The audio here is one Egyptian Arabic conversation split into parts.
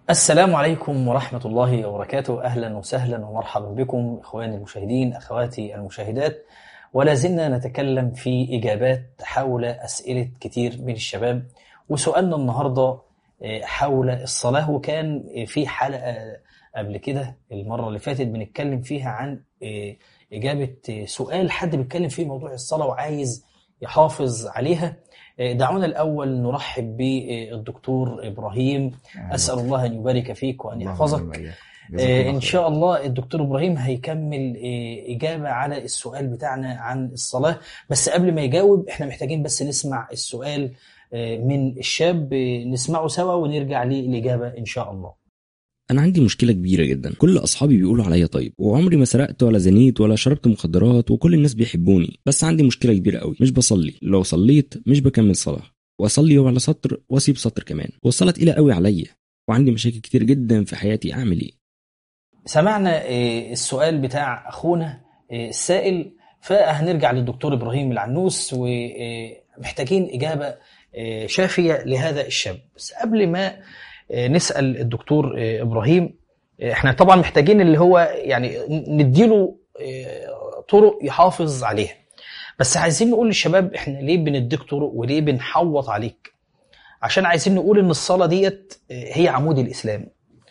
السلام عليكم ورحمة الله وبركاته أهلا وسهلا ومرحبا بكم إخواني المشاهدين أخواتي المشاهدات ولا زلنا نتكلم في إجابات حول أسئلة كتير من الشباب وسؤالنا النهاردة حول الصلاة وكان في حلقة قبل كده المرة اللي فاتت بنتكلم فيها عن إجابة سؤال حد بيتكلم فيه موضوع الصلاة وعايز يحافظ عليها دعونا الأول نرحب بالدكتور إبراهيم أسأل الله أن يبارك فيك وأن يحفظك إن شاء الله الدكتور إبراهيم هيكمل إجابة على السؤال بتاعنا عن الصلاة بس قبل ما يجاوب إحنا محتاجين بس نسمع السؤال من الشاب نسمعه سوا ونرجع للإجابة إن شاء الله أنا عندي مشكلة كبيرة جدا كل أصحابي بيقولوا عليا طيب وعمري ما سرقت ولا زنيت ولا شربت مخدرات وكل الناس بيحبوني بس عندي مشكلة كبيرة قوي مش بصلي لو صليت مش بكمل صلاة وأصلي على سطر وأسيب سطر كمان والصلاة تقيلة قوي عليا وعندي مشاكل كتير جدا في حياتي أعمل إيه سمعنا السؤال بتاع أخونا السائل فهنرجع للدكتور إبراهيم العنوس ومحتاجين إجابة شافية لهذا الشاب بس قبل ما نسال الدكتور ابراهيم احنا طبعا محتاجين اللي هو يعني نديله طرق يحافظ عليها بس عايزين نقول للشباب احنا ليه بنديك طرق وليه بنحوط عليك عشان عايزين نقول ان الصلاه ديت هي عمود الاسلام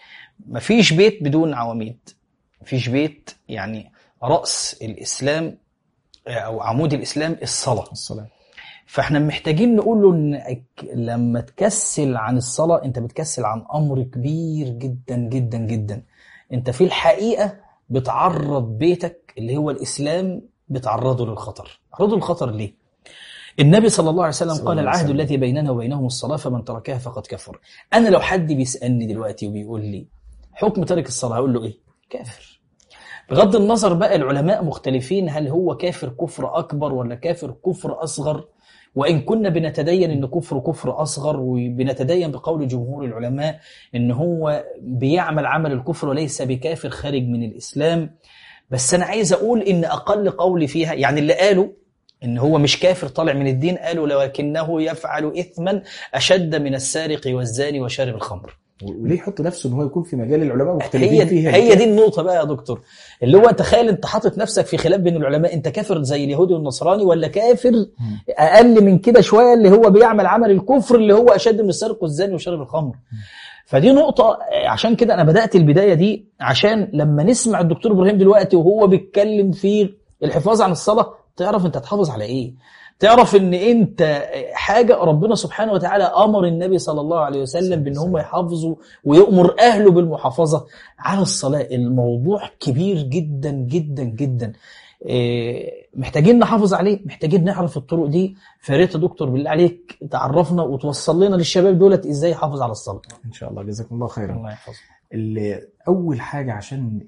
مفيش بيت بدون عواميد مفيش بيت يعني راس الاسلام او عمود الاسلام الصلاه الصلاه فاحنا محتاجين نقول له ان لما تكسل عن الصلاه انت بتكسل عن امر كبير جدا جدا جدا انت في الحقيقه بتعرض بيتك اللي هو الاسلام بتعرضه للخطر عرضه للخطر ليه النبي صلى الله عليه وسلم قال العهد الذي بيننا وبينهم الصلاه فمن تركها فقد كفر انا لو حد بيسالني دلوقتي وبيقول لي حكم ترك الصلاه هقول له ايه كافر بغض النظر بقى العلماء مختلفين هل هو كافر كفر اكبر ولا كافر كفر اصغر وإن كنا بنتدين أن كفر كفر أصغر وبنتدين بقول جمهور العلماء أن هو بيعمل عمل الكفر وليس بكافر خارج من الإسلام بس أنا عايز أقول أن أقل قولي فيها يعني اللي قالوا ان هو مش كافر طالع من الدين قالوا لكنه يفعل اثما اشد من السارق والزاني وشارب الخمر وليه يحط نفسه ان هو يكون في مجال العلماء مختلفين هي فيها هي دي النقطه بقى يا دكتور اللي هو تخيل انت حاطط نفسك في خلاف بين العلماء انت كافر زي اليهودي والنصراني ولا كافر اقل من كده شويه اللي هو بيعمل عمل الكفر اللي هو اشد من السرق والزاني وشرب الخمر فدي نقطة عشان كده أنا بدأت البداية دي عشان لما نسمع الدكتور إبراهيم دلوقتي وهو بيتكلم في الحفاظ عن الصلاة تعرف أنت تحافظ على إيه تعرف ان انت حاجه ربنا سبحانه وتعالى امر النبي صلى الله عليه وسلم بان هم يحافظوا ويامر اهله بالمحافظه على الصلاه الموضوع كبير جدا جدا جدا محتاجين نحافظ عليه محتاجين نعرف الطرق دي فريت يا دكتور بالله عليك تعرفنا وتوصل لنا للشباب دولت ازاي يحافظ على الصلاه ان شاء الله جزاكم الله خيرا الله يحفظك اول حاجه عشان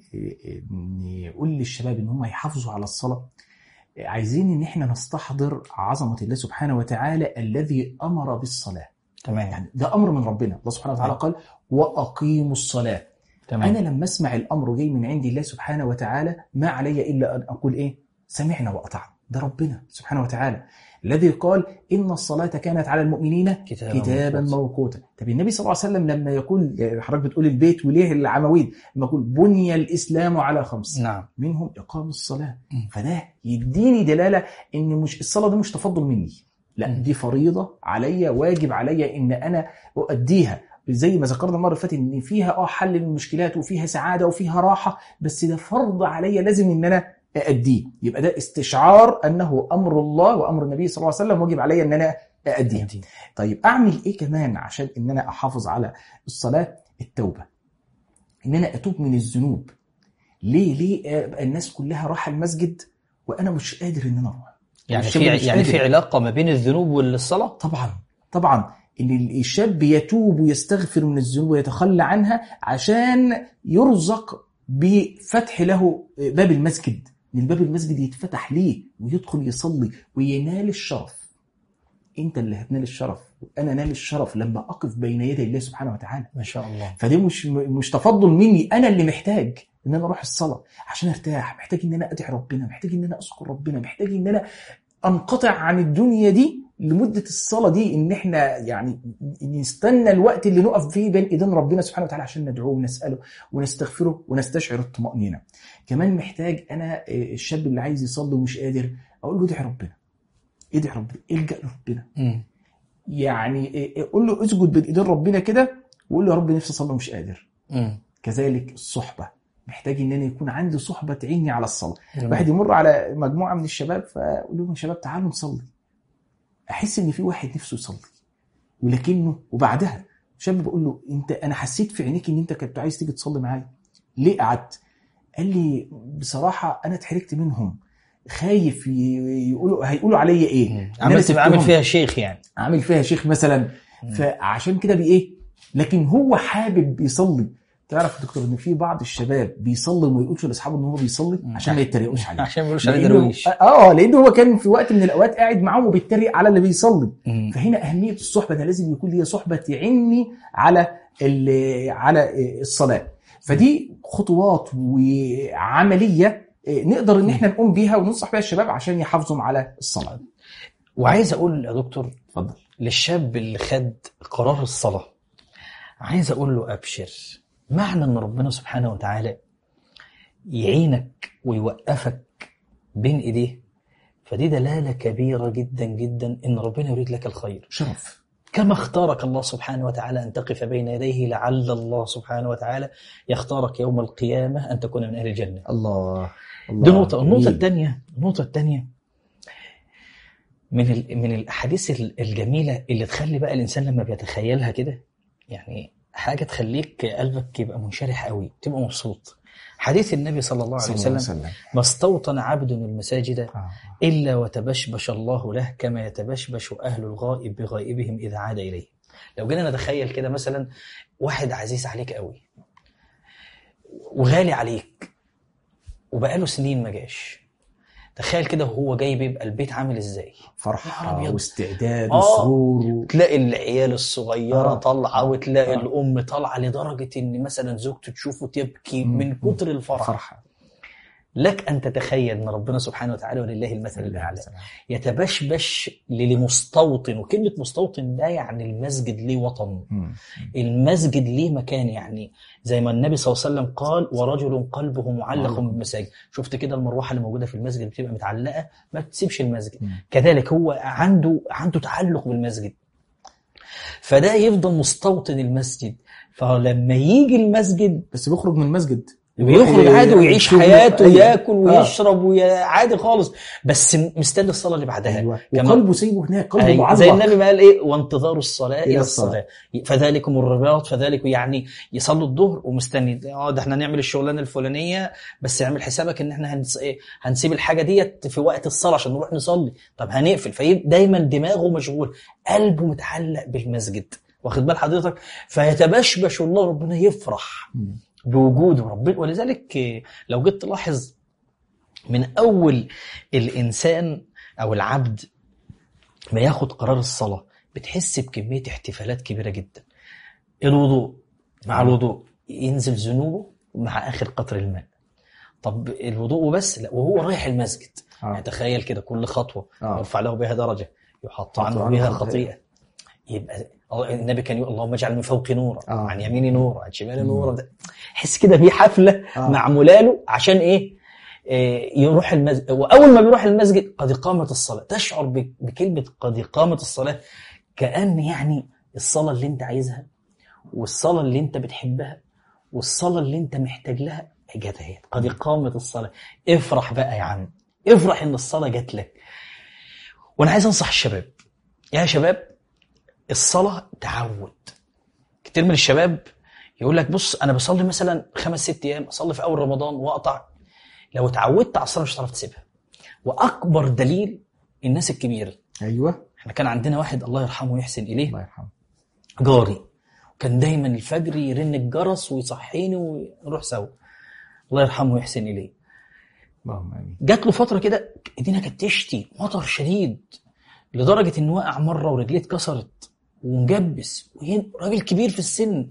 نقول للشباب ان هم يحافظوا على الصلاه عايزين ان احنا نستحضر عظمه الله سبحانه وتعالى الذي امر بالصلاه تمام يعني ده امر من ربنا الله سبحانه وتعالى قال واقيموا الصلاه تمام انا لما اسمع الامر جاي من عند الله سبحانه وتعالى ما علي الا ان اقول ايه سمعنا واطعنا ده ربنا سبحانه وتعالى الذي قال ان الصلاه كانت على المؤمنين كتابا كتابا موقوتا. موقوتا طب النبي صلى الله عليه وسلم لما يقول يعني حضرتك بتقول البيت وليه العواميد لما يقول بني الاسلام على خمس نعم منهم اقام الصلاه مم. فده يديني دلاله ان مش الصلاه دي مش تفضل مني لا مم. دي فريضه عليا واجب عليا ان انا اؤديها زي ما ذكرنا المره اللي فاتت ان فيها اه حل للمشكلات وفيها سعاده وفيها راحه بس ده فرض عليا لازم ان انا أأديه يبقى ده استشعار أنه أمر الله وأمر النبي صلى الله عليه وسلم واجب علي أن أنا أأديه طيب أعمل إيه كمان عشان أن أنا أحافظ على الصلاة التوبة أن أنا أتوب من الذنوب ليه ليه أبقى الناس كلها راح المسجد وأنا مش قادر أن أنا أروح يعني الشاب في مش يعني في قادر. علاقه ما بين الذنوب والصلاه طبعا طبعا ان الشاب يتوب ويستغفر من الذنوب ويتخلى عنها عشان يرزق بفتح له باب المسجد ان باب المسجد يتفتح ليه ويدخل يصلي وينال الشرف انت اللي هتنال الشرف وانا نال الشرف لما اقف بين يدي الله سبحانه وتعالى ما شاء الله فده مش مش تفضل مني انا اللي محتاج ان انا اروح الصلاه عشان ارتاح محتاج ان انا ادعي ربنا محتاج ان انا اذكر ربنا محتاج ان انا انقطع عن الدنيا دي لمده الصلاه دي ان احنا يعني نستنى الوقت اللي نقف فيه بين ايدين ربنا سبحانه وتعالى عشان ندعوه ونساله ونستغفره ونستشعر الطمانينه كمان محتاج انا آه، الشاب اللي عايز يصلي ومش قادر اقول له ادعي ربنا ادعي ربنا الجا لربنا مم. يعني آه، قول له اسجد بين ايدين ربنا كده وقول له يا رب نفسي اصلي ومش قادر مم. كذلك الصحبه محتاج ان انا يكون عندي صحبه تعيني على الصلاه جميل. واحد يمر على مجموعه من الشباب فاقول لهم يا شباب تعالوا نصلي احس ان في واحد نفسه يصلي ولكنه وبعدها شاب بقول له انت انا حسيت في عينيك ان انت كنت عايز تيجي تصلي معايا ليه قعدت قال لي بصراحه انا اتحرجت منهم خايف ي- يقولوا هيقولوا عليا ايه مم. إن أنا عملت سبتهم. عامل فيها شيخ يعني عامل فيها شيخ مثلا مم. فعشان كده بايه لكن هو حابب يصلي تعرف يا دكتور ان في بعض الشباب بيصلي وما يقولش لاصحابه ان هو بيصلي مم. عشان ما يتريقوش عليه عشان ما يقولوش عليه لأنه- درويش اه لانه هو كان في وقت من الاوقات قاعد معاهم وبيتريق على اللي بيصلي مم. فهنا اهميه الصحبه ده لازم يكون ليا صحبه تعني على ال- على الصلاه فدي خطوات وعمليه نقدر ان احنا نقوم بيها وننصح بيها الشباب عشان يحافظوا على الصلاه وعايز اقول يا دكتور اتفضل للشاب اللي خد قرار الصلاة عايز أقول له أبشر معنى أن ربنا سبحانه وتعالى يعينك ويوقفك بين إيديه فدي دلالة كبيرة جدا جدا إن ربنا يريد لك الخير شرف كما اختارك الله سبحانه وتعالى أن تقف بين يديه لعل الله سبحانه وتعالى يختارك يوم القيامة أن تكون من أهل الجنة الله الله دي نقطة النقطة جميل. الثانية النقطة الثانية من ال... من الأحاديث ال- الجميلة اللي تخلي بقى الإنسان لما بيتخيلها كده يعني حاجة تخليك قلبك يبقى منشرح قوي تبقى مبسوط حديث النبي صلى الله عليه صلى الله عليه وسلم وسلم ما استوطن عبد المساجد آه. إلا وتبشبش الله له كما يتبشبش أهل الغائب بغائبهم إذا عاد إليه لو جينا نتخيل كده مثلا واحد عزيز عليك قوي وغالي عليك وبقاله سنين ما جاش تخيل كده وهو جاي بيبقى البيت عامل ازاي يا فرحه أبيض. واستعداد آه. وسرور و... تلاقي العيال الصغيرة آه. طالعة وتلاقي آه. الأم طالعة لدرجة إن مثلا زوجته تشوفه تبكي مم. من كتر الفرح فرحه لك أن تتخيل أن ربنا سبحانه وتعالى ولله المثل الأعلى يتبشبش لمستوطن وكلمة مستوطن ده يعني المسجد ليه وطن مم. المسجد ليه مكان يعني زي ما النبي صلى الله عليه وسلم قال ورجل قلبه معلق معلق. بالمساجد شفت كده المروحة اللي موجودة في المسجد بتبقى متعلقة ما تسيبش المسجد مم. كذلك هو عنده عنده تعلق بالمسجد فده يفضل مستوطن المسجد فلما يجي المسجد بس بيخرج من المسجد بيخرج عادي ويعيش شغل- حياته أيوة. وياكل آه. ويشرب وي- عادي خالص بس مستني الصلاه اللي بعدها ايوه كما- وقلبه سايبه هناك قلبه أيوة. معلق زي النبي ما قال ايه وانتظار الصلاه الى الصلاة. الصلاه فذلكم الرباط فذلك يعني يصلوا الظهر ومستني اه ده احنا نعمل الشغلانه الفلانيه بس اعمل حسابك ان احنا هنس... إيه؟ هنسيب الحاجه ديت في وقت الصلاه عشان نروح نصلي طب هنقفل فيبقى دايما دماغه مشغول قلبه متعلق بالمسجد واخد بال حضرتك فيتبشبش الله ربنا يفرح مم. بوجوده ربنا ولذلك آه، لو جيت تلاحظ من اول الانسان او العبد ما ياخد قرار الصلاه بتحس بكميه احتفالات كبيره جدا الوضوء مع الوضوء ينزل ذنوبه مع اخر قطر الماء طب الوضوء وبس لا وهو رايح المسجد آه. يعني تخيل كده كل خطوه آه. يرفع له بها درجه يحط يحط عنه عنه بها خطيئة. خطيئه يبقى النبي كان يقول اللهم اجعل من فوقي نورا آه. عن يميني نورا عن شمالي نورا حس كده في حفله آه. معموله له عشان ايه إيه، يروح المسجد واول ما بيروح المسجد قد قامت الصلاه تشعر ب- بكلمه قد قامت الصلاه كان يعني الصلاه اللي انت عايزها والصلاه اللي انت بتحبها والصلاه اللي انت محتاج لها جت اهي قد قامت الصلاه افرح بقى يا عم افرح ان الصلاه جت لك وانا عايز انصح الشباب يا شباب الصلاه تعود كتير من الشباب يقول لك بص انا بصلي مثلا خمس ست ايام اصلي في اول رمضان واقطع لو اتعودت على الصلاه مش هتعرف تسيبها واكبر دليل الناس الكبيره ايوه احنا كان عندنا واحد الله يرحمه ويحسن اليه الله يرحمه جاري كان دايما الفجر يرن الجرس ويصحيني ونروح سوا الله يرحمه ويحسن اليه اللهم امين جات له فتره كده ايدينا كانت تشتي مطر شديد لدرجه انه وقع مره ورجليه اتكسرت ومجبس وين- راجل كبير في السن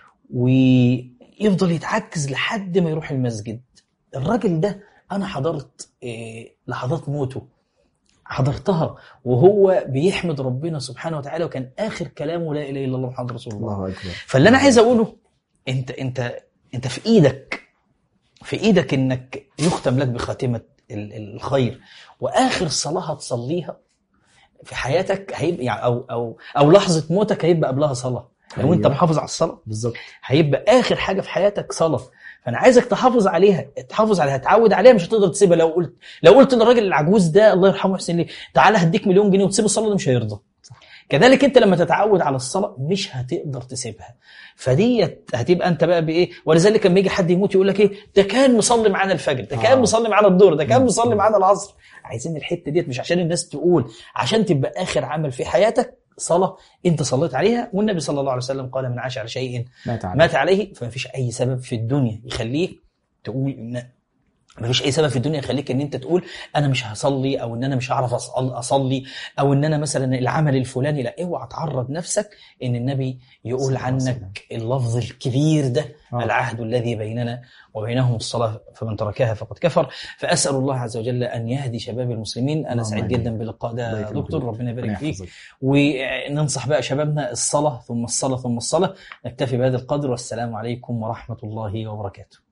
ويفضل يتعكز لحد ما يروح المسجد الراجل ده انا حضرت إيه، لحظات موته حضرتها وهو بيحمد ربنا سبحانه وتعالى وكان اخر كلامه لا اله الا الله محمد رسول الله الله اكبر فاللي انا عايز اقوله انت انت انت في ايدك في ايدك انك يختم لك بخاتمه ال- ال- الخير واخر صلاه هتصليها في حياتك هيبقى يعني او او او لحظه موتك هيبقى قبلها صلاه لو انت أيوة. محافظ على الصلاه بالظبط هيبقى اخر حاجه في حياتك صلاه فانا عايزك تحافظ عليها تحافظ عليها تعود عليها مش هتقدر تسيبها لو قلت لو قلت للراجل العجوز ده الله يرحمه حسين ليه تعالى هديك مليون جنيه وتسيب الصلاه ده مش هيرضى كذلك انت لما تتعود على الصلاه مش هتقدر تسيبها فديت هتبقى انت بقى بايه ولذلك لما يجي حد يموت يقول لك ايه ده كان مصلي معانا الفجر ده كان آه. مصلي معانا الظهر ده كان مم. مصلي معانا العصر عايزين الحته ديت مش عشان الناس تقول عشان تبقى اخر عمل في حياتك صلاه انت صليت عليها والنبي صلى الله عليه وسلم قال من عاش على شيء ما تعالى مات عليه فما فيش اي سبب في الدنيا يخليك تقول ان ما فيش اي سبب في الدنيا يخليك ان انت تقول انا مش هصلي او ان انا مش هعرف أص- اصلي او ان انا مثلا العمل الفلاني لا اوعى تعرض نفسك ان النبي يقول صلى الله عليه عنك اللفظ الكبير ده آه. العهد الذي بيننا وبينهم الصلاه فمن تركها فقد كفر فاسال الله عز وجل ان يهدي شباب المسلمين انا اللهم سعيد آمين. جدا باللقاء ده الله يا يكرمك دكتور فيك. ربنا يبارك ربنا فيك يحفظك. وننصح بقى شبابنا الصلاه ثم الصلاه ثم الصلاه نكتفي بهذا القدر والسلام عليكم ورحمه الله وبركاته